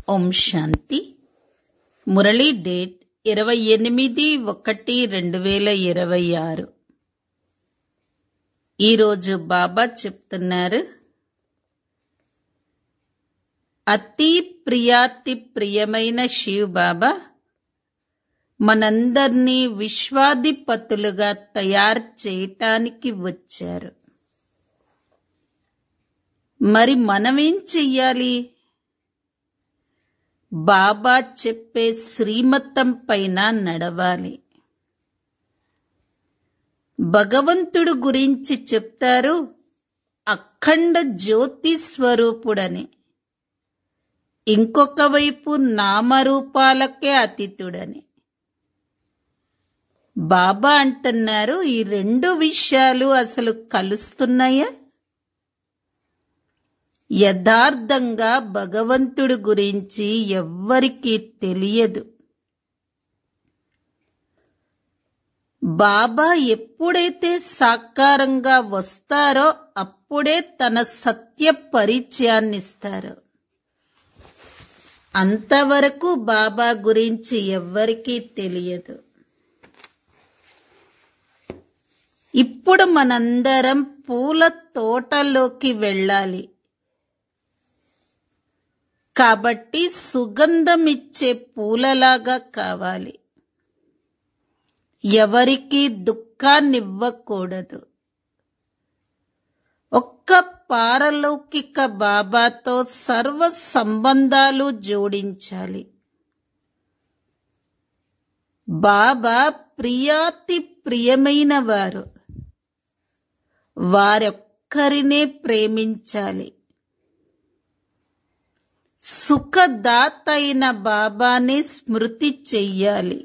ఓం శాంతి Murali date ఇరవై ఎనిమిది ఒకటి రెండు వేల ఇరవై ఆరు ఈరోజు బాబా చెప్తున్నారు అతి ప్రియాతి ప్రియమైన శివ్ బాబా మనందర్నీ విశ్వాధిపతులుగా తయారు చేయటానికి వచ్చారు మరి మనమేం చెయ్యాలి బాబా చెప్పే శ్రీమతం పైన నడవాలి భగవంతుడు గురించి చెప్తారు అఖండ జ్యోతి స్వరూపుడని ఇంకొక వైపు నామరూపాలకే అతీతుడని బాబా అంటున్నారు ఈ రెండు విషయాలు అసలు కలుస్తున్నాయా యథార్థంగా భగవంతుడి గురించి ఎవ్వరికీ తెలియదు బాబా ఎప్పుడైతే సాకారంగా వస్తారో అప్పుడే తన సత్య పరిచయాన్నిస్తారు అంతవరకు బాబా గురించి ఎవ్వరికీ తెలియదు ఇప్పుడు మనందరం పూల తోటలోకి వెళ్ళాలి కాబట్టి సుగంధం ఇచ్చే పూలలాగా కావాలి ఎవరికి దుఃఖాన్నివ్వకూడదు ఒక్క పారలౌకిక బాబాతో సర్వ సంబంధాలు జోడించాలి బాబా ప్రియాతి ప్రియమైన వారు వారొక్కరినే ప్రేమించాలి సుఖదాత అయిన బాబాని స్మృతి చెయ్యాలి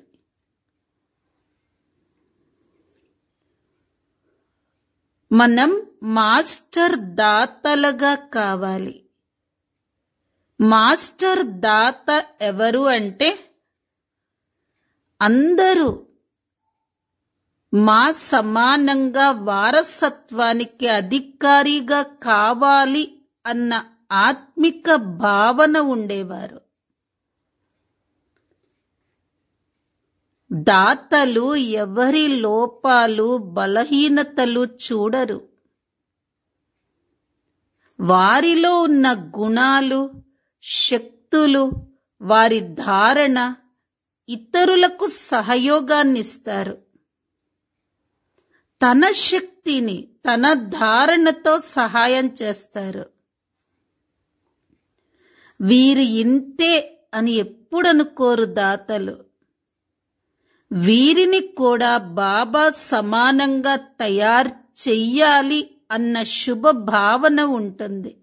మనం మాస్టర్ దాతలుగా కావాలి మాస్టర్ దాత ఎవరు అంటే అందరూ మా సమానంగా వారసత్వానికి అధికారిగా కావాలి అన్న ఆత్మిక భావన ఉండేవారు దాతలు ఎవరి లోపాలు బలహీనతలు చూడరు వారిలో ఉన్న గుణాలు శక్తులు వారి ధారణ ఇతరులకు సహయోగాన్నిస్తారు తన శక్తిని తన ధారణతో సహాయం చేస్తారు వీరు ఇంతే అని ఎప్పుడనుకోరు దాతలు వీరిని కూడా బాబా సమానంగా తయారు చెయ్యాలి అన్న శుభ భావన ఉంటుంది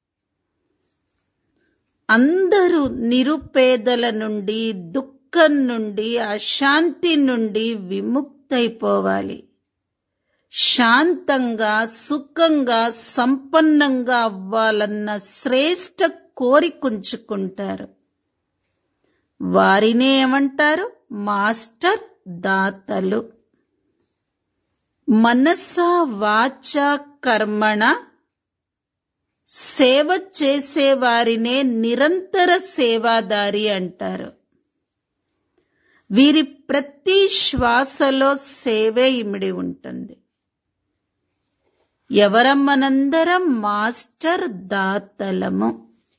అందరూ నిరుపేదల నుండి దుఃఖం నుండి అశాంతి నుండి విముక్తైపోవాలి శాంతంగా సుఖంగా సంపన్నంగా అవ్వాలన్న శ్రేష్ట కోరికుంచుకుంటారు వారినే ఏమంటారు మాస్టర్ దాతలు మనస వాచ కర్మణ సేవ చేసే వారినే నిరంతర సేవాదారి అంటారు వీరి ప్రతి శ్వాసలో సేవే ఇమిడి ఉంటుంది ఎవరమ్మనందరం మాస్టర్ దాతలము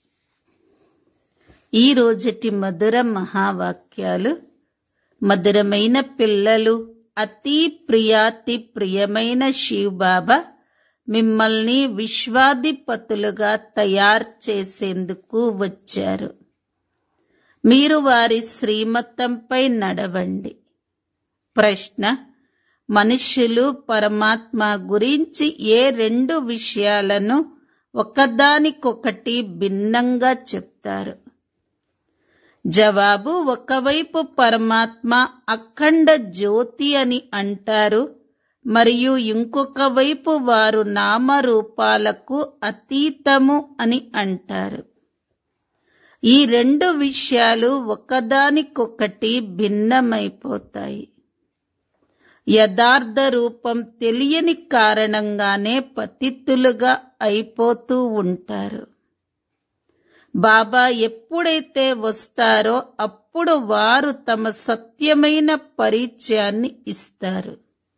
ఈ రోజటి మధుర మహావాక్యాలు మధురమైన పిల్లలు అతి ప్రియాతి ప్రియమైన శివ్ బాబా మిమ్మల్ని విశ్వాధిపతులుగా తయారు చేసేందుకు వచ్చారు మీరు వారి శ్రీమతంపై నడవండి ప్రశ్న మనుష్యులు పరమాత్మ గురించి ఏ రెండు విషయాలను ఒకదానికొకటి భిన్నంగా చెప్తారు జవాబు ఒకవైపు పరమాత్మ అఖండ జ్యోతి అని అంటారు మరియు ఇంకొక వైపు వారు నామరూపాలకు అతీతము అని అంటారు ఈ రెండు విషయాలు ఒకదానికొకటి భిన్నమైపోతాయి యథార్థ రూపం తెలియని కారణంగానే పతిత్తులుగా అయిపోతూ ఉంటారు బాబా ఎప్పుడైతే వస్తారో అప్పుడు వారు తమ సత్యమైన పరిచయాన్ని ఇస్తారు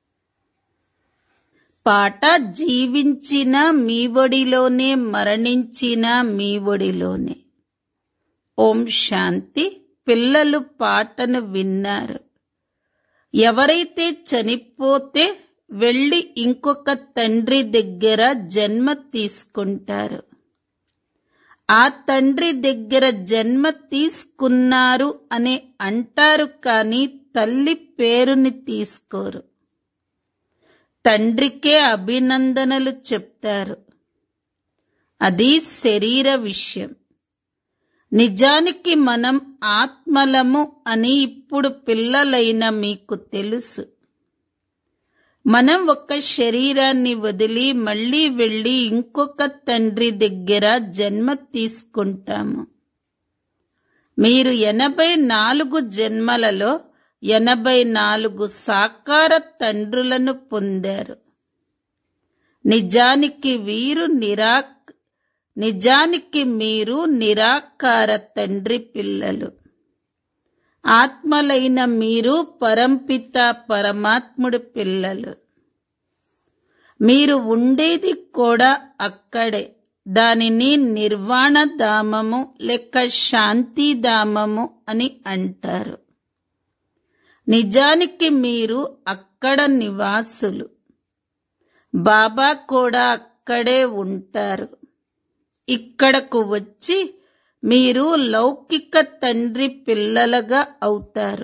పాట జీవించిన మీ ఒడిలోనే మరణించిన మీ ఒడిలోనే ఓం శాంతి పిల్లలు పాటను విన్నారు ఎవరైతే చనిపోతే వెళ్ళి ఇంకొక తండ్రి దగ్గర జన్మ తీసుకుంటారు ఆ తండ్రి దగ్గర జన్మ తీసుకున్నారు అని అంటారు కానీ తల్లి పేరుని తీసుకోరు తండ్రికే అభినందనలు చెప్తారు అది శరీర విషయం నిజానికి మనం ఆత్మలము అని ఇప్పుడు పిల్లలైన మీకు తెలుసు మనం ఒక శరీరాన్ని వదిలి మళ్ళీ వెళ్ళి ఇంకొక తండ్రి దగ్గర జన్మ తీసుకుంటాము మీరు ఎనభై నాలుగు జన్మలలో ఎనభై నాలుగు సాకార తండ్రులను పొందారు నిజానికి వీరు నిరా నిజానికి మీరు నిరాకార తండ్రి పిల్లలు ఆత్మలైన మీరు పరంపిత పరమాత్ముడి పిల్లలు మీరు ఉండేది కూడా అక్కడే దానిని నిర్వాణ ధామము లేక శాంతిధామము అని అంటారు నిజానికి మీరు అక్కడ నివాసులు బాబా కూడా అక్కడే ఉంటారు ఇక్కడకు వచ్చి మీరు లౌకిక తండ్రి పిల్లలుగా అవుతారు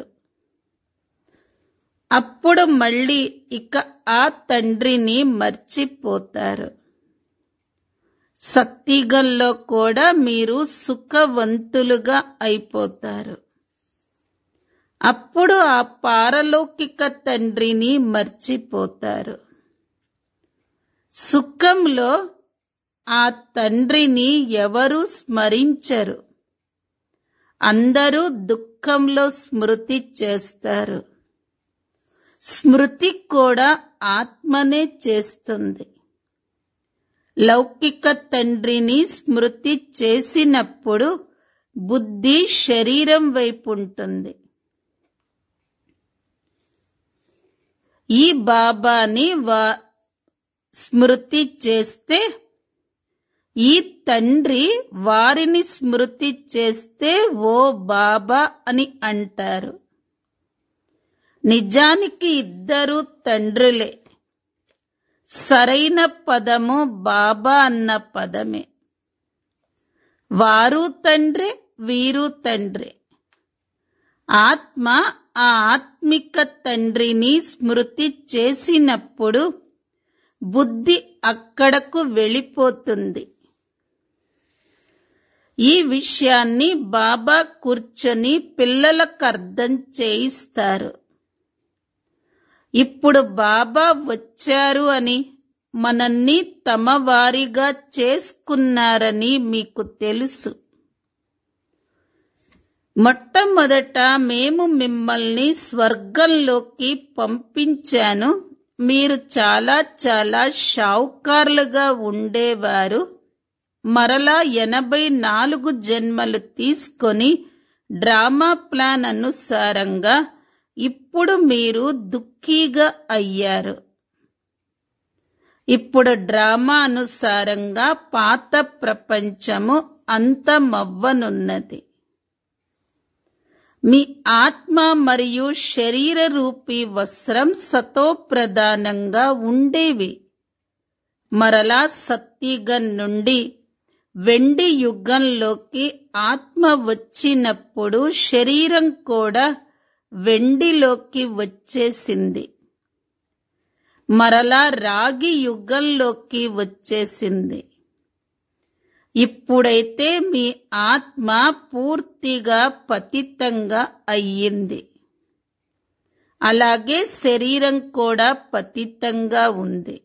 అప్పుడు మళ్ళీ ఇక ఆ తండ్రిని మర్చిపోతారు సత్తిగల్లో కూడా మీరు సుఖవంతులుగా అయిపోతారు అప్పుడు ఆ పారలౌకిక తండ్రిని మర్చిపోతారు సుఖంలో ఆ తండ్రిని ఎవరు స్మరించరు అందరూ దుఃఖంలో స్మృతి చేస్తారు స్మృతి కూడా ఆత్మనే చేస్తుంది లౌకిక తండ్రిని స్మృతి చేసినప్పుడు బుద్ధి శరీరం వైపు ఉంటుంది ఈ బాబాని వా స్మృతి చేస్తే ఈ తండ్రి వారిని స్మృతి చేస్తే ఓ బాబా అని అంటారు నిజానికి ఇద్దరు తండ్రులే సరైన పదము బాబా అన్న పదమే వారు తండ్రి వీరు తండ్రి ఆత్మ ఆ ఆత్మిక తండ్రిని స్మృతి చేసినప్పుడు బుద్ధి అక్కడకు వెళ్ళిపోతుంది ఈ విషయాన్ని బాబా కూర్చొని పిల్లలకు అర్థం చేయిస్తారు ఇప్పుడు బాబా వచ్చారు అని మనల్ని తమ వారిగా చేసుకున్నారని మీకు తెలుసు మొట్టమొదట మేము మిమ్మల్ని స్వర్గంలోకి పంపించాను మీరు చాలా చాలా షావుకారులుగా ఉండేవారు మరలా ఎనభై నాలుగు జన్మలు తీసుకొని డ్రామా ప్లాన్ అనుసారంగా ఇప్పుడు మీరు దుఃఖీగా అయ్యారు ఇప్పుడు డ్రామా అనుసారంగా పాత ప్రపంచము అంతమవ్వనున్నది మీ ఆత్మ మరియు శరీర రూపీ వస్త్రం సతో ప్రధానంగా ఉండేవి మరలా సత్యుగం నుండి వెండి యుగంలోకి ఆత్మ వచ్చినప్పుడు శరీరం కూడా వెండిలోకి వచ్చేసింది మరలా రాగి యుగంలోకి వచ్చేసింది ఇప్పుడైతే మీ ఆత్మ పూర్తిగా పతితంగా అయ్యింది అలాగే శరీరం కూడా పతితంగా ఉంది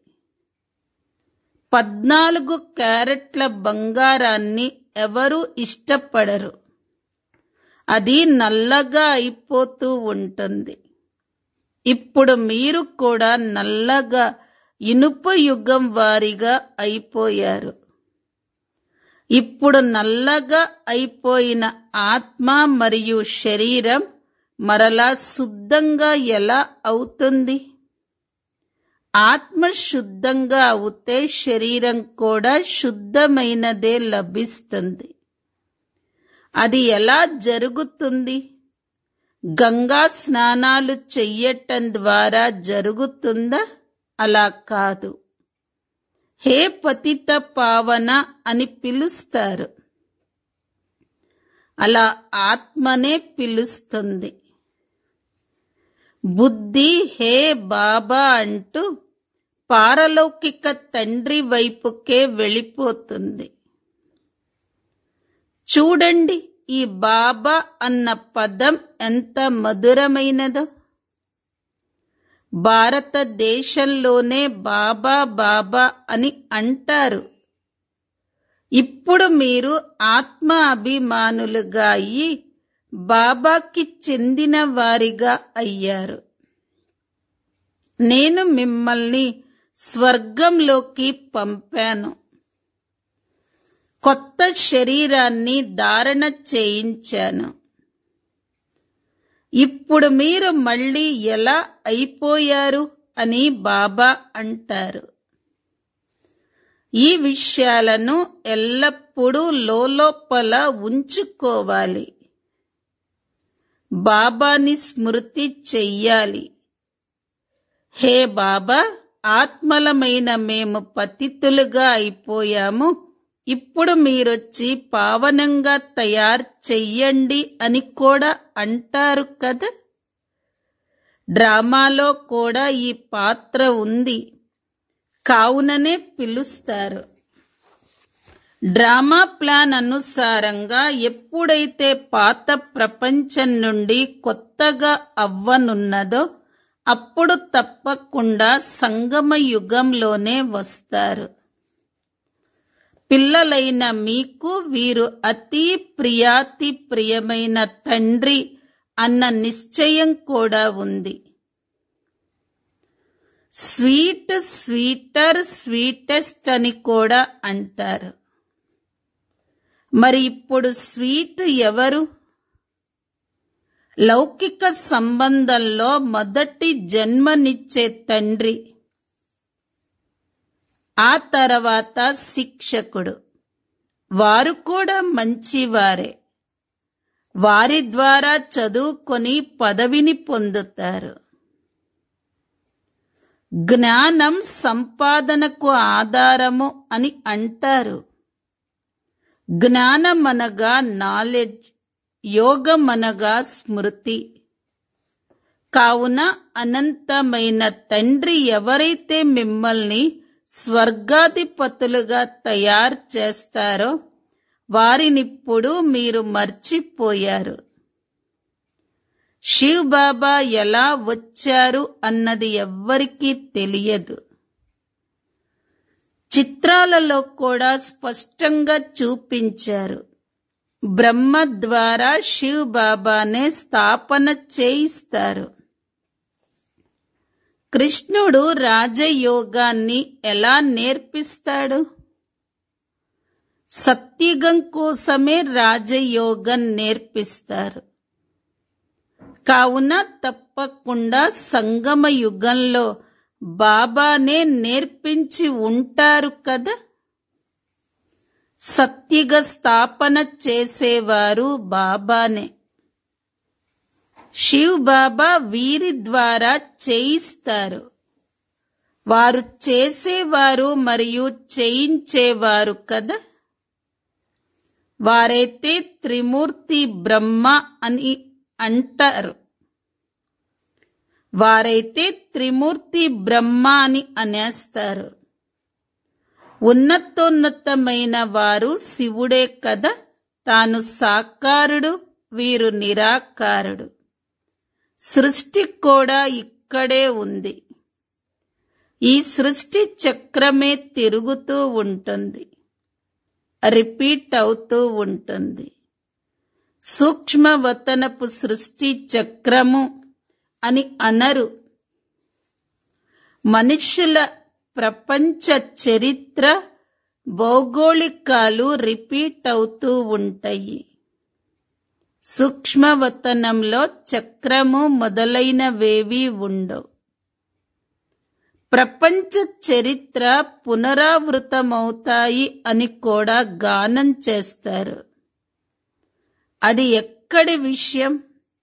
పద్నాలుగు క్యారెట్ల బంగారాన్ని ఎవరు ఇష్టపడరు అది నల్లగా అయిపోతూ ఉంటుంది ఇప్పుడు మీరు కూడా నల్లగా ఇనుప యుగం వారిగా అయిపోయారు ఇప్పుడు నల్లగా అయిపోయిన ఆత్మ మరియు శరీరం మరలా శుద్ధంగా ఎలా అవుతుంది ఆత్మ శుద్ధంగా అవుతే శరీరం కూడా శుద్ధమైనదే లభిస్తుంది అది ఎలా జరుగుతుంది గంగా స్నానాలు చెయ్యటం ద్వారా జరుగుతుందా అలా కాదు హే పతిత పావన అని పిలుస్తారు అలా ఆత్మనే పిలుస్తుంది బుద్ధి హే బాబా అంటూ పారలౌకిక తండ్రి వైపుకే వెళ్ళిపోతుంది చూడండి ఈ బాబా అన్న పదం ఎంత మధురమైనదో భారతదేశంలోనే బాబా బాబా అని అంటారు ఇప్పుడు మీరు ఆత్మ అభిమానులుగా అయ్యి బాబాకి చెందిన వారిగా అయ్యారు నేను మిమ్మల్ని స్వర్గంలోకి పంపాను కొత్త శరీరాన్ని ధారణ చేయించాను ఇప్పుడు మీరు మళ్ళీ ఎలా అయిపోయారు అని బాబా అంటారు ఈ విషయాలను ఎల్లప్పుడూ లోపల ఉంచుకోవాలి బాబాని స్మృతి చెయ్యాలి హే బాబా ఆత్మలమైన మేము పతితులుగా అయిపోయాము ఇప్పుడు మీరొచ్చి పావనంగా తయారు చెయ్యండి అని కూడా అంటారు కదా డ్రామాలో కూడా ఈ పాత్ర ఉంది కావుననే పిలుస్తారు డ్రామా ప్లాన్ అనుసారంగా ఎప్పుడైతే పాత ప్రపంచం నుండి కొత్తగా అవ్వనున్నదో అప్పుడు తప్పకుండా సంగమ యుగంలోనే వస్తారు పిల్లలైన మీకు వీరు అతి ప్రియాతి ప్రియమైన తండ్రి అన్న నిశ్చయం కూడా ఉంది స్వీట్ స్వీటర్ స్వీటెస్ట్ అని కూడా అంటారు మరి ఇప్పుడు స్వీట్ ఎవరు లౌకిక సంబంధంలో మొదటి జన్మనిచ్చే తండ్రి ఆ తర్వాత శిక్షకుడు వారు కూడా మంచివారే వారి ద్వారా చదువుకొని పదవిని పొందుతారు జ్ఞానం సంపాదనకు ఆధారము అని అంటారు జ్ఞానమనగా నాలెడ్జ్ యోగమనగా స్మృతి కావున అనంతమైన తండ్రి ఎవరైతే మిమ్మల్ని స్వర్గాధిపతులుగా తయారు చేస్తారో వారినిప్పుడు మీరు మర్చిపోయారు శివ్ బాబా ఎలా వచ్చారు అన్నది ఎవ్వరికీ తెలియదు చిత్రాలలో కూడా స్పష్టంగా చూపించారు బ్రహ్మ ద్వారా శివ్ బాబానే స్థాపన చేయిస్తారు కృష్ణుడు రాజయోగాన్ని ఎలా నేర్పిస్తాడు సత్యుగం కోసమే రాజయోగం నేర్పిస్తారు కావున తప్పకుండా సంగమ యుగంలో బాబానే నేర్పించి ఉంటారు కదా సత్యుగ స్థాపన చేసేవారు బాబానే శివ్ బాబా వీరి ద్వారా చేయిస్తారు వారు చేసేవారు మరియు చేయించేవారు కదా వారైతే త్రిమూర్తి బ్రహ్మ అని అంటారు వారైతే త్రిమూర్తి బ్రహ్మ అని అనేస్తారు ఉన్నతోన్నతమైన వారు శివుడే కదా తాను సాకారుడు వీరు నిరాకారుడు సృష్టి కూడా ఇక్కడే ఉంది ఈ సృష్టి చక్రమే తిరుగుతూ ఉంటుంది రిపీట్ అవుతూ ఉంటుంది సూక్ష్మవతనపు సృష్టి చక్రము అని అనరు మనుష్యుల ప్రపంచ చరిత్ర భౌగోళికాలు రిపీట్ అవుతూ ఉంటాయి సూక్ష్మవతనంలో చక్రము మొదలైనవేవి ఉండవు ప్రపంచ చరిత్ర పునరావృతమవుతాయి అని కూడా గానం చేస్తారు అది ఎక్కడి విషయం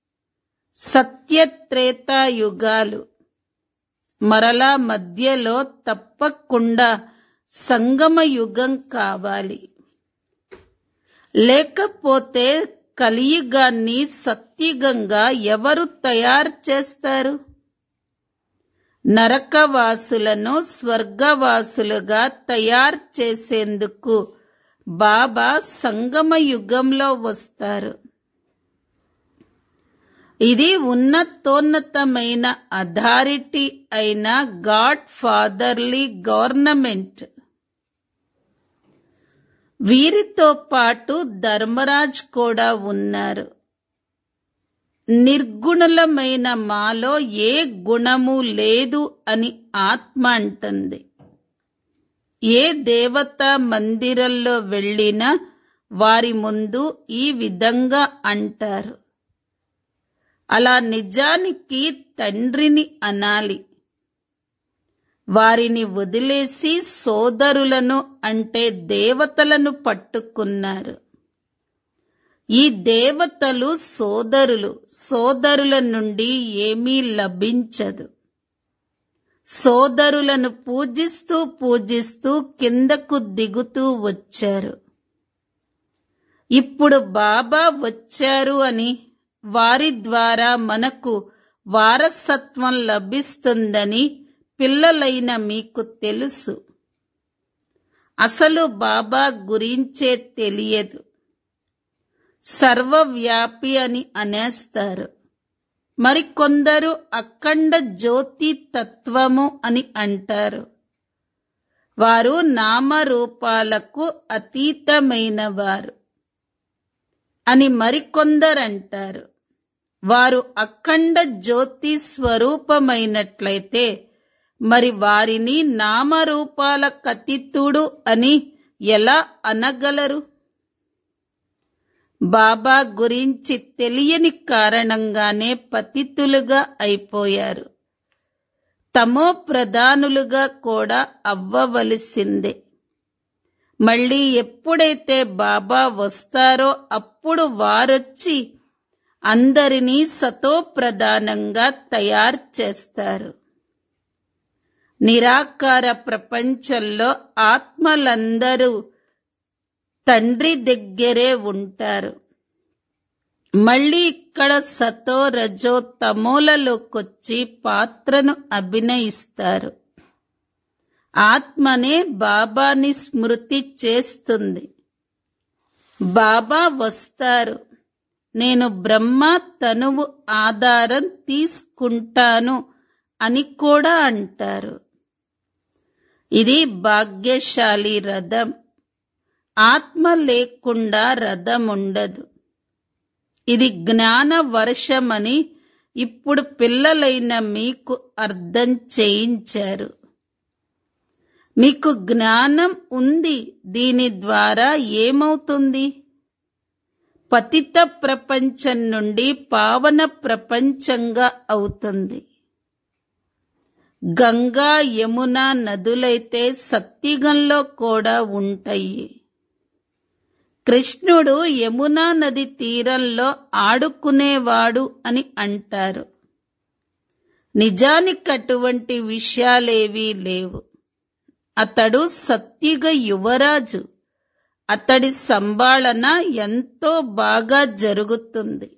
సత్యత్రేతా యుగాలు మరలా మధ్యలో తప్పకుండా సంగమ యుగం కావాలి లేకపోతే కలియుగాన్ని సత్యుగంగా ఎవరు తయారు చేస్తారు నరకవాసులను స్వర్గవాసులుగా తయారు చేసేందుకు బాబా సంగమ యుగంలో వస్తారు ఇది ఉన్నతోన్నతమైన అథారిటీ అయిన గాడ్ ఫాదర్లీ గవర్నమెంట్ వీరితో పాటు ధర్మరాజ్ కూడా ఉన్నారు నిర్గుణలమైన మాలో ఏ గుణము లేదు అని ఆత్మ అంటుంది ఏ దేవతా మందిరంలో వెళ్ళినా వారి ముందు ఈ విధంగా అంటారు అలా నిజానికి తండ్రిని అనాలి వారిని వదిలేసి సోదరులను అంటే దేవతలను పట్టుకున్నారు ఈ దేవతలు సోదరులు సోదరుల నుండి ఏమీ లభించదు సోదరులను పూజిస్తూ పూజిస్తూ కిందకు దిగుతూ వచ్చారు ఇప్పుడు బాబా వచ్చారు అని వారి ద్వారా మనకు వారసత్వం లభిస్తుందని పిల్లలైన మీకు తెలుసు అసలు బాబా గురించే తెలియదు సర్వవ్యాపి అని అనేస్తారు మరికొందరు అఖండ జ్యోతి తత్వము అని అంటారు వారు నామరూపాలకు అతీతమైన వారు అని మరికొందరంటారు వారు అఖండ జ్యోతి స్వరూపమైనట్లయితే మరి వారిని నామరూపాల కతితుడు అని ఎలా అనగలరు బాబా గురించి తెలియని కారణంగానే పతితులుగా అయిపోయారు తమో ప్రధానులుగా కూడా అవ్వవలసిందే మళ్ళీ ఎప్పుడైతే బాబా వస్తారో అప్పుడు వారొచ్చి అందరినీ సతో ప్రధానంగా తయారు చేస్తారు నిరాకార ప్రపంచంలో ఆత్మలందరూ తండ్రి దగ్గరే ఉంటారు మళ్ళీ ఇక్కడ సతో రజో తమోలలోకొచ్చి పాత్రను అభినయిస్తారు ఆత్మనే బాబాని స్మృతి చేస్తుంది బాబా వస్తారు నేను బ్రహ్మ తనువు ఆధారం తీసుకుంటాను అని కూడా అంటారు ఇది భాగ్యశాలి రథం ఆత్మ లేకుండా రథం ఉండదు ఇది జ్ఞాన వర్షమని ఇప్పుడు పిల్లలైన మీకు అర్థం చేయించారు మీకు జ్ఞానం ఉంది దీని ద్వారా ఏమవుతుంది పతిత ప్రపంచం నుండి పావన ప్రపంచంగా అవుతుంది గంగా యమున నదులైతే సత్యుగంలో కూడా ఉంటాయి కృష్ణుడు యమునా నది తీరంలో ఆడుకునేవాడు అని అంటారు నిజానికి అటువంటి విషయాలేవీ లేవు అతడు సత్యుగ యువరాజు అతడి సంభాళన ఎంతో బాగా జరుగుతుంది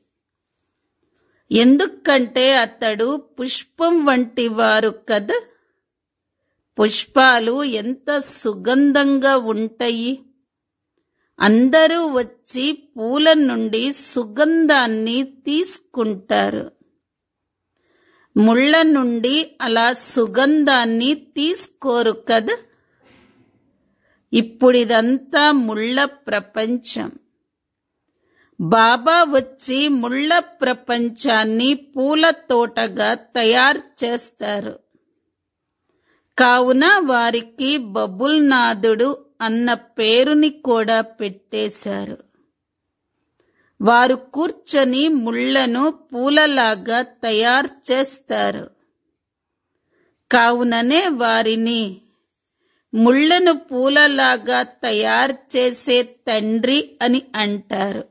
ఎందుకంటే అతడు పుష్పం వంటి వారు కదా పుష్పాలు ఎంత సుగంధంగా ఉంటాయి అందరూ వచ్చి పూల నుండి సుగంధాన్ని తీసుకుంటారు ముళ్ళ నుండి అలా సుగంధాన్ని తీసుకోరు కదా ఇప్పుడిదంతా ముళ్ళ ప్రపంచం బాబా వచ్చి ముళ్ళ ప్రపంచాన్ని పూల తోటగా తయారు చేస్తారు కావున వారికి బబుల్ నాథుడు అన్న పేరుని కూడా పెట్టేశారు వారు కూర్చొని ముళ్లను పూలలాగా తయారు చేస్తారు కావుననే వారిని ముళ్లను పూలలాగా తయారు చేసే తండ్రి అని అంటారు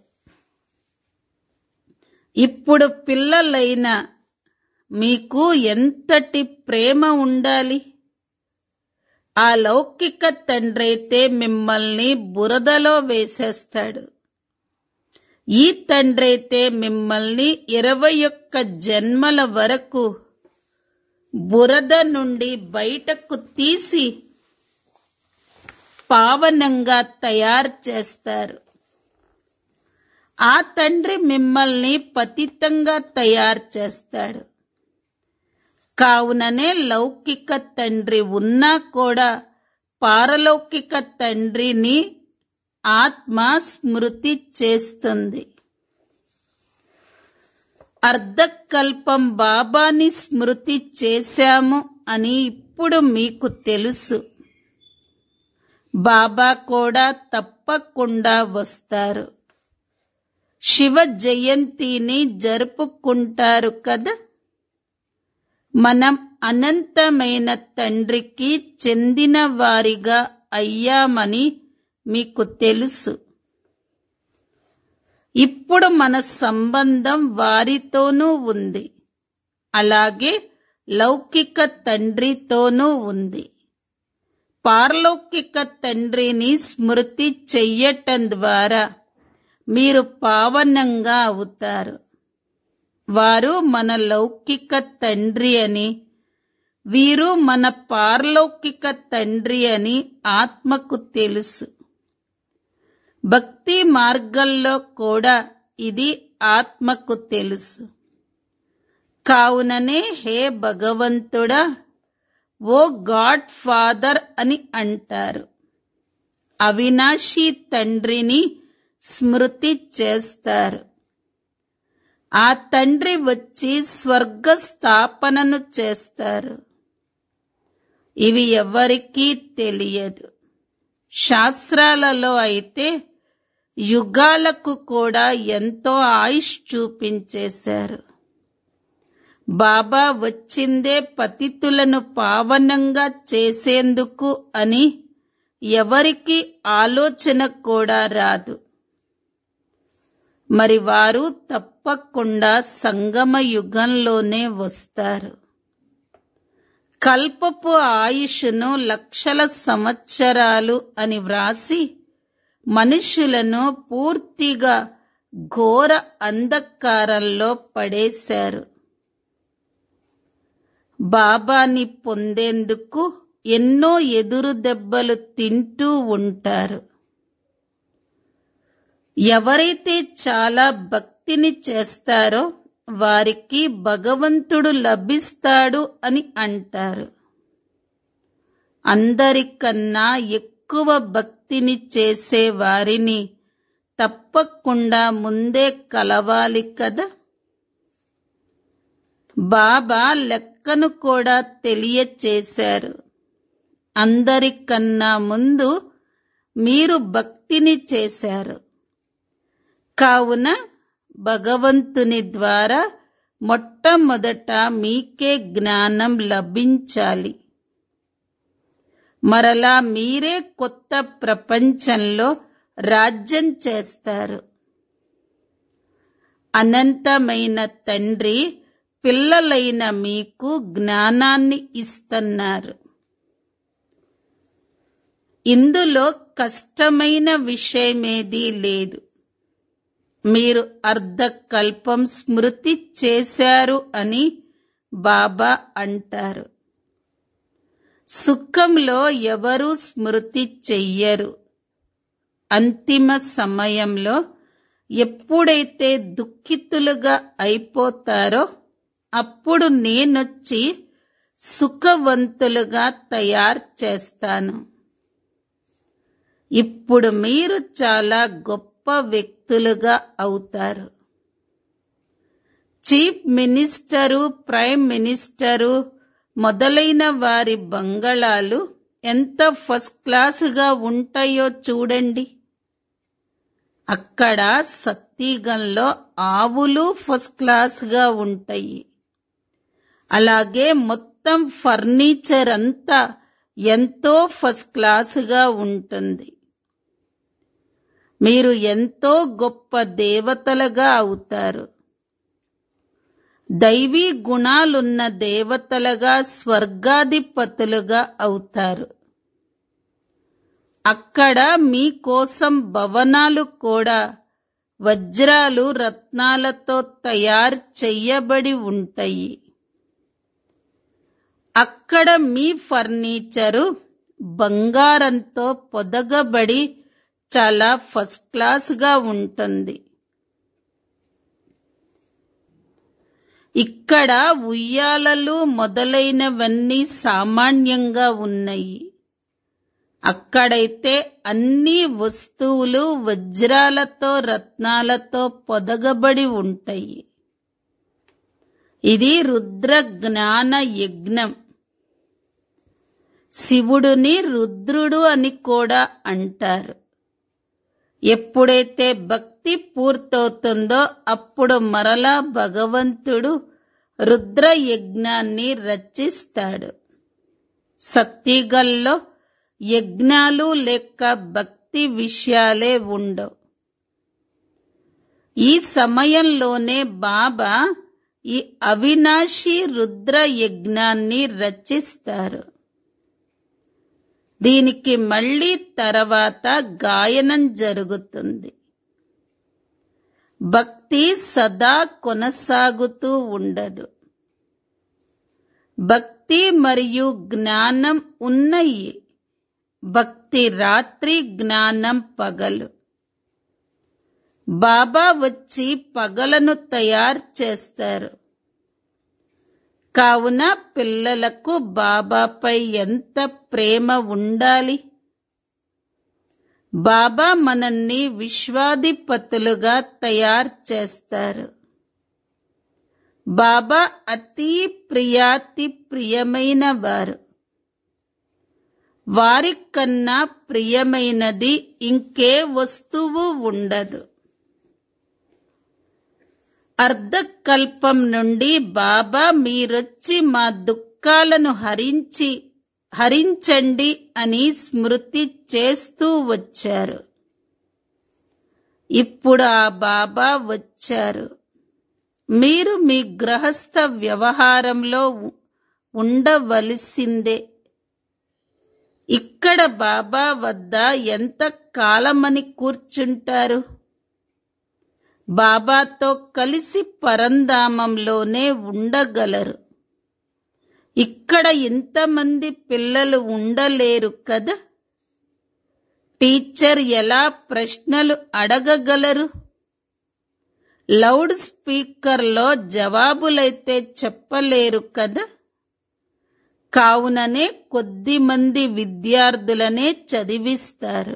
ఇప్పుడు పిల్లలైన మీకు ఎంతటి ప్రేమ ఉండాలి ఆ లౌకిక తండ్రైతే మిమ్మల్ని బురదలో వేసేస్తాడు ఈ తండ్రైతే మిమ్మల్ని ఇరవై ఒక్క జన్మల వరకు బురద నుండి బయటకు తీసి పావనంగా తయారు చేస్తారు ఆ తండ్రి మిమ్మల్ని పతితంగా తయారు చేస్తాడు కావుననే లౌకిక తండ్రి ఉన్నా కూడా పారలౌకిక తండ్రిని ఆత్మ స్మృతి చేస్తుంది అర్ధకల్పం బాబాని స్మృతి చేశాము అని ఇప్పుడు మీకు తెలుసు బాబా కూడా తప్పకుండా వస్తారు శివ జయంతిని జరుపుకుంటారు కదా మనం అనంతమైన తండ్రికి చెందిన వారిగా అయ్యామని మీకు తెలుసు ఇప్పుడు మన సంబంధం వారితోనూ ఉంది అలాగే లౌకిక తండ్రితోనూ ఉంది పారలౌకిక తండ్రిని స్మృతి చెయ్యటం ద్వారా మీరు పావనంగా అవుతారు వారు మన లౌకిక తండ్రి అని వీరు మన పారలౌకిక తండ్రి అని ఆత్మకు తెలుసు భక్తి మార్గంలో కూడా ఇది ఆత్మకు తెలుసు కావుననే హే భగవంతుడా ఓ గాడ్ ఫాదర్ అని అంటారు అవినాశి తండ్రిని స్మృతి చేస్తారు ఆ తండ్రి వచ్చి స్వర్గ స్థాపనను చేస్తారు ఇవి ఎవరికీ తెలియదు శాస్త్రాలలో అయితే యుగాలకు కూడా ఎంతో ఆయుష్ చూపించేశారు బాబా వచ్చిందే పతితులను పావనంగా చేసేందుకు అని ఎవరికి ఆలోచన కూడా రాదు మరి వారు తప్పకుండా సంగమ యుగంలోనే వస్తారు కల్పపు ఆయుష్ను లక్షల సంవత్సరాలు అని వ్రాసి మనుషులను పూర్తిగా ఘోర అంధకారంలో పడేశారు బాబాని పొందేందుకు ఎన్నో ఎదురు దెబ్బలు తింటూ ఉంటారు ఎవరైతే చాలా భక్తిని చేస్తారో వారికి భగవంతుడు లభిస్తాడు అని అంటారు అందరికన్నా ఎక్కువ భక్తిని చేసే వారిని తప్పకుండా ముందే కలవాలి కదా బాబా లెక్కను కూడా తెలియచేశారు అందరికన్నా ముందు మీరు భక్తిని చేశారు కావున భగవంతుని ద్వారా మొట్టమొదట మీకే జ్ఞానం లభించాలి మరలా మీరే కొత్త ప్రపంచంలో రాజ్యం చేస్తారు అనంతమైన తండ్రి పిల్లలైన మీకు జ్ఞానాన్ని ఇస్తున్నారు ఇందులో కష్టమైన విషయమేదీ లేదు మీరు అర్ధకల్పం స్మృతి చేశారు అని బాబా అంటారు సుఖంలో ఎవరూ స్మృతి చెయ్యరు అంతిమ సమయంలో ఎప్పుడైతే దుఃఖితులుగా అయిపోతారో అప్పుడు నేనొచ్చి సుఖవంతులుగా తయారు చేస్తాను ఇప్పుడు మీరు చాలా గొప్ప వ్యక్తులుగా అవుతారు చీఫ్ మినిస్టరు ప్రైమ్ మినిస్టరు మొదలైన వారి బంగళాలు ఎంత ఫస్ట్ క్లాసుగా ఉంటాయో చూడండి అక్కడ సత్తిగంలో ఆవులు ఫస్ట్ క్లాస్గా ఉంటాయి అలాగే మొత్తం ఫర్నిచర్ అంతా ఎంతో ఫస్ట్ క్లాసుగా ఉంటుంది మీరు ఎంతో గొప్ప దేవతలుగా అవుతారు దైవీ గుణాలున్న దేవతలుగా స్వర్గాధిపతులుగా అవుతారు అక్కడ మీకోసం భవనాలు కూడా వజ్రాలు రత్నాలతో తయారు చెయ్యబడి ఉంటాయి అక్కడ మీ ఫర్నిచరు బంగారంతో పొదగబడి చాలా ఫస్ట్ క్లాస్గా ఉంటుంది ఇక్కడ ఉయ్యాలలు మొదలైనవన్నీ సామాన్యంగా ఉన్నాయి అక్కడైతే అన్ని వస్తువులు వజ్రాలతో రత్నాలతో పొదగబడి ఉంటాయి ఇది రుద్ర జ్ఞాన యజ్ఞం శివుడుని రుద్రుడు అని కూడా అంటారు ఎప్పుడైతే భక్తి పూర్తవుతుందో అప్పుడు మరలా భగవంతుడు రుద్ర యజ్ఞాన్ని రచిస్తాడు సత్తిగల్లో యజ్ఞాలు లేక భక్తి విషయాలే ఉండవు ఈ సమయంలోనే బాబా ఈ అవినాశి రుద్ర యజ్ఞాన్ని రచిస్తారు దీనికి మళ్ళీ తర్వాత గాయనం జరుగుతుంది భక్తి సదా కొనసాగుతూ ఉండదు భక్తి మరియు జ్ఞానం ఉన్నాయి భక్తి రాత్రి జ్ఞానం పగలు బాబా వచ్చి పగలను తయారు చేస్తారు కావున పిల్లలకు బాబాపై ఎంత ప్రేమ ఉండాలి బాబా మనల్ని విశ్వాధిపతులుగా తయారు చేస్తారు బాబా అతి ప్రియాతి ప్రియమైన వారు వారికన్నా ప్రియమైనది ఇంకే వస్తువు ఉండదు అర్ధకల్పం నుండి బాబా మీరొచ్చి మా దుఃఖాలను హరించి హరించండి అని స్మృతి చేస్తూ వచ్చారు ఇప్పుడు ఆ బాబా వచ్చారు మీరు మీ గృహస్థ వ్యవహారంలో ఉండవలసిందే ఇక్కడ బాబా వద్ద ఎంత కాలమని కూర్చుంటారు బాబాతో కలిసి పరంధామంలోనే ఉండగలరు ఇక్కడ ఇంతమంది పిల్లలు ఉండలేరు కదా టీచర్ ఎలా ప్రశ్నలు అడగగలరు లౌడ్ స్పీకర్లో జవాబులైతే చెప్పలేరు కదా కావుననే కొద్ది మంది విద్యార్థులనే చదివిస్తారు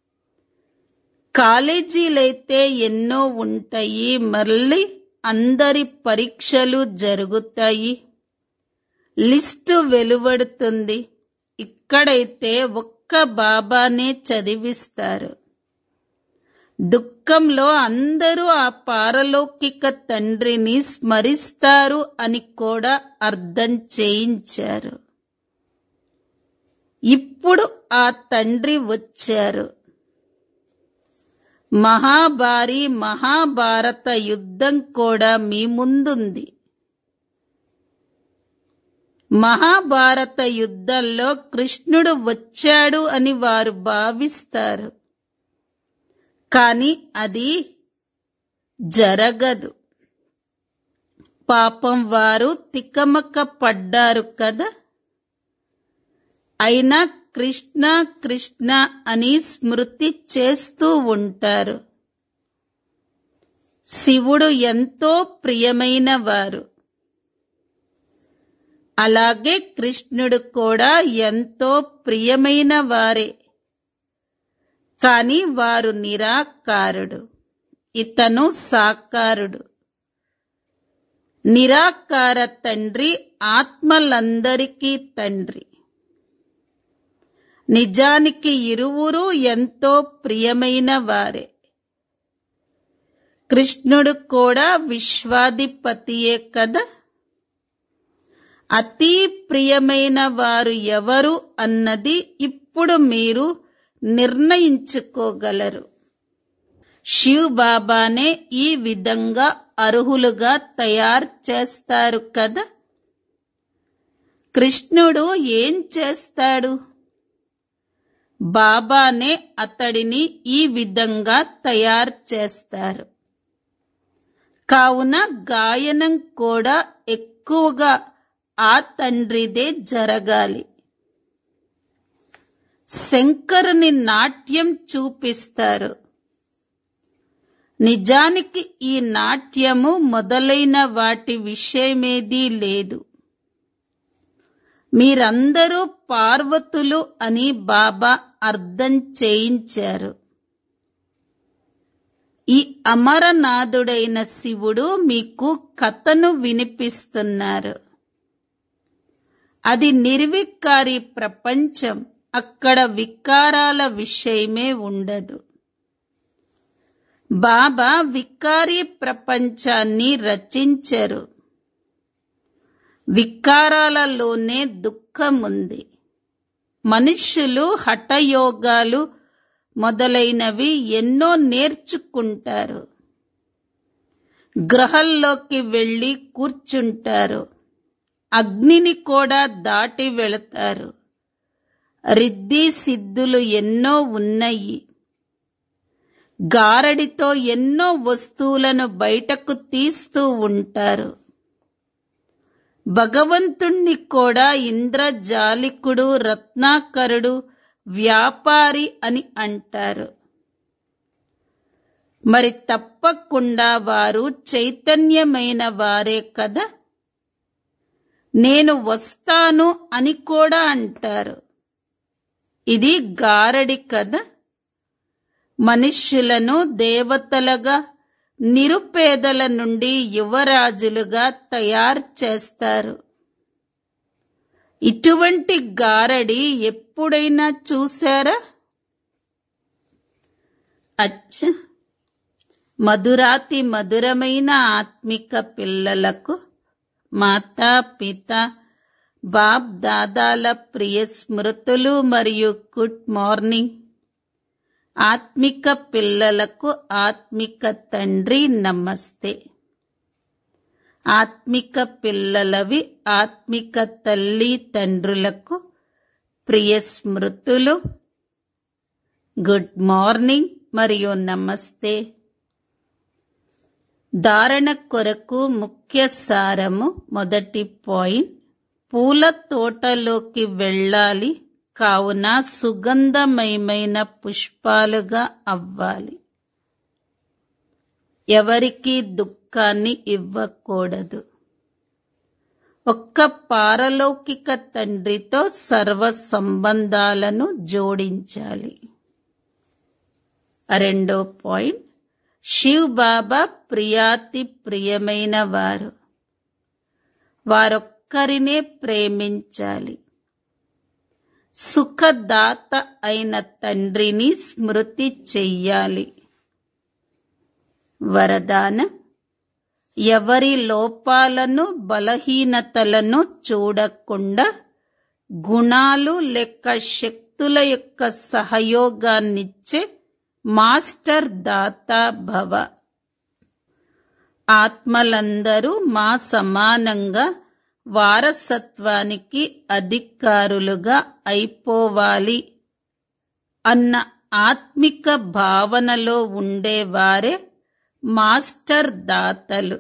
కాలేజీలైతే ఎన్నో ఉంటాయి మళ్ళీ అందరి పరీక్షలు జరుగుతాయి లిస్టు వెలువడుతుంది ఇక్కడైతే ఒక్క బాబానే చదివిస్తారు దుఃఖంలో అందరూ ఆ పారలౌకిక తండ్రిని స్మరిస్తారు అని కూడా అర్థం చేయించారు ఇప్పుడు ఆ తండ్రి వచ్చారు మహాభారీ మహాభారత యుద్ధం కూడా మీ ముందుంది మహాభారత యుద్ధంలో కృష్ణుడు వచ్చాడు అని వారు భావిస్తారు కాని అది జరగదు పాపం వారు తికమక పడ్డారు కదా అయినా కృష్ణ కృష్ణ అని స్మృతి చేస్తూ ఉంటారు శివుడు ఎంతో ప్రియమైన వారు అలాగే కృష్ణుడు కూడా ఎంతో ప్రియమైన వారే కాని వారు నిరాకారుడు ఇతను సాకారుడు నిరాకార తండ్రి ఆత్మలందరికీ తండ్రి నిజానికి ఇరువురు ఎంతో ప్రియమైన వారే కృష్ణుడు కూడా విశ్వాధిపతియే కదా అతి ప్రియమైన వారు ఎవరు అన్నది ఇప్పుడు మీరు నిర్ణయించుకోగలరు శివ్ బాబానే ఈ విధంగా అర్హులుగా తయారు చేస్తారు కదా కృష్ణుడు ఏం చేస్తాడు బాబానే అతడిని ఈ విధంగా తయారు చేస్తారు కావున గాయనం కూడా ఎక్కువగా ఆ తండ్రిదే జరగాలి శంకరుని నాట్యం చూపిస్తారు నిజానికి ఈ నాట్యము మొదలైన వాటి విషయమేదీ లేదు మీరందరూ పార్వతులు అని బాబా అర్థం చేయించారు ఈ అమరనాథుడైన శివుడు మీకు కథను వినిపిస్తున్నారు అది నిర్వికారి ప్రపంచం అక్కడ వికారాల విషయమే ఉండదు బాబా వికారీ ప్రపంచాన్ని రచించరు వికారాలలోనే దుఃఖముంది మనుష్యులు హఠయోగాలు మొదలైనవి ఎన్నో నేర్చుకుంటారు గ్రహంలోకి వెళ్ళి కూర్చుంటారు అగ్నిని కూడా దాటి వెళతారు రిద్ది సిద్ధులు ఎన్నో ఉన్నాయి గారడితో ఎన్నో వస్తువులను బయటకు తీస్తూ ఉంటారు భగవంతుణ్ణి కూడా ఇంద్రజాలికుడు రత్నాకరుడు వ్యాపారి అని అంటారు మరి తప్పకుండా వారు చైతన్యమైన వారే కదా నేను వస్తాను అని కూడా అంటారు ఇది గారడి కదా మనుష్యులను దేవతలుగా నిరుపేదల నుండి యువరాజులుగా తయారు చేస్తారు ఇటువంటి గారడి ఎప్పుడైనా చూశారా అచ్చ మధురాతి మధురమైన ఆత్మిక పిల్లలకు మాతా పిత బాప్ దాదాల ప్రియ స్మృతులు మరియు గుడ్ మార్నింగ్ ఆత్మిక పిల్లలకు ఆత్మిక తండ్రి నమస్తే ఆత్మిక పిల్లలవి ఆత్మిక తల్లి తండ్రులకు ప్రియ స్మృతులు గుడ్ మార్నింగ్ మరియు నమస్తే ధారణ కొరకు ముఖ్య సారము మొదటి పాయింట్ పూల తోటలోకి వెళ్ళాలి కావున సుగంధమయమైన పుష్పాలుగా అవ్వాలి ఎవరికి దుఃఖాన్ని ఇవ్వకూడదు ఒక్క పారలౌకిక తండ్రితో సర్వ సంబంధాలను జోడించాలి రెండో పాయింట్ శివ్ బాబా ప్రియాతి ప్రియమైన వారు వారొక్కరినే ప్రేమించాలి సుఖదాత అయిన తండ్రిని స్మృతి చెయ్యాలి వరదానం ఎవరి లోపాలను బలహీనతలను చూడకుండా గుణాలు లేక శక్తుల యొక్క సహయోగాన్నిచ్చే మాస్టర్ దాత భవ ఆత్మలందరూ మా సమానంగా వారసత్వానికి అధికారులుగా అయిపోవాలి అన్న ఆత్మిక భావనలో ఉండేవారే మాస్టర్ దాతలు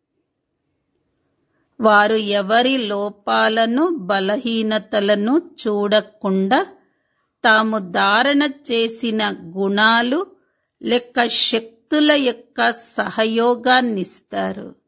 వారు ఎవరి లోపాలను బలహీనతలను చూడకుండా తాము ధారణ చేసిన గుణాలు లెక్క శక్తుల యొక్క సహయోగాన్నిస్తారు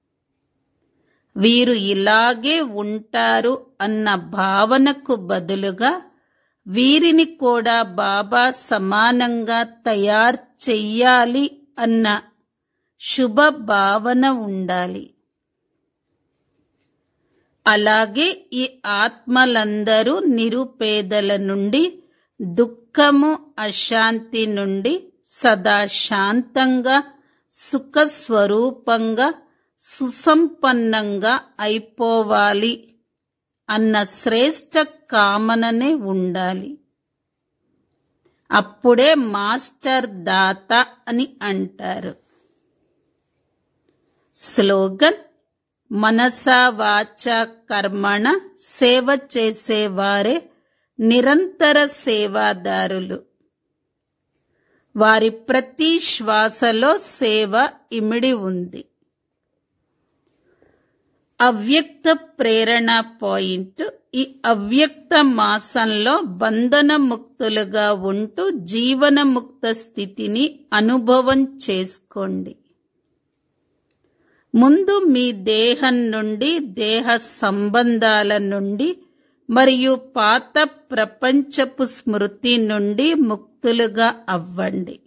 వీరు ఇలాగే ఉంటారు అన్న భావనకు బదులుగా వీరిని కూడా బాబా సమానంగా తయారు చెయ్యాలి అన్న శుభ భావన ఉండాలి అలాగే ఈ ఆత్మలందరూ నిరుపేదల నుండి దుఃఖము అశాంతి నుండి సదా శాంతంగా సుఖస్వరూపంగా సుసంపన్నంగా అయిపోవాలి అన్న శ్రేష్ట కామననే ఉండాలి అప్పుడే మాస్టర్ దాత అని అంటారు స్లోగన్ మనసా వాచ కర్మణ సేవ చేసేవారే నిరంతర సేవాదారులు వారి ప్రతి శ్వాసలో సేవ ఇమిడి ఉంది అవ్యక్త ప్రేరణ పాయింట్ ఈ అవ్యక్త మాసంలో బంధన ముక్తులుగా ఉంటూ జీవనముక్త స్థితిని అనుభవం చేసుకోండి ముందు మీ దేహం నుండి దేహ సంబంధాల నుండి మరియు పాత ప్రపంచపు స్మృతి నుండి ముక్తులుగా అవ్వండి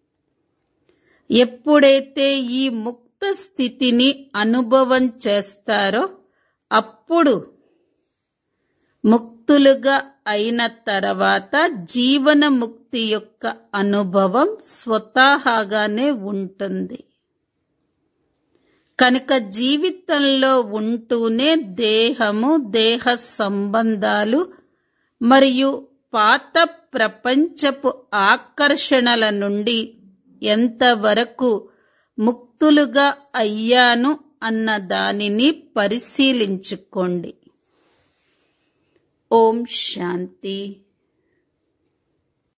ఎప్పుడైతే ఈ ముక్త స్థితిని అనుభవం చేస్తారో అప్పుడు ముక్తులుగా అయిన తర్వాత జీవన ముక్తి యొక్క అనుభవం స్వతహాగానే ఉంటుంది కనుక జీవితంలో ఉంటూనే దేహము దేహ సంబంధాలు మరియు పాత ప్రపంచపు ఆకర్షణల నుండి ఎంతవరకు ముక్తులుగా అయ్యాను అన్న దానిని పరిశీలించుకోండి ఓం శాంతి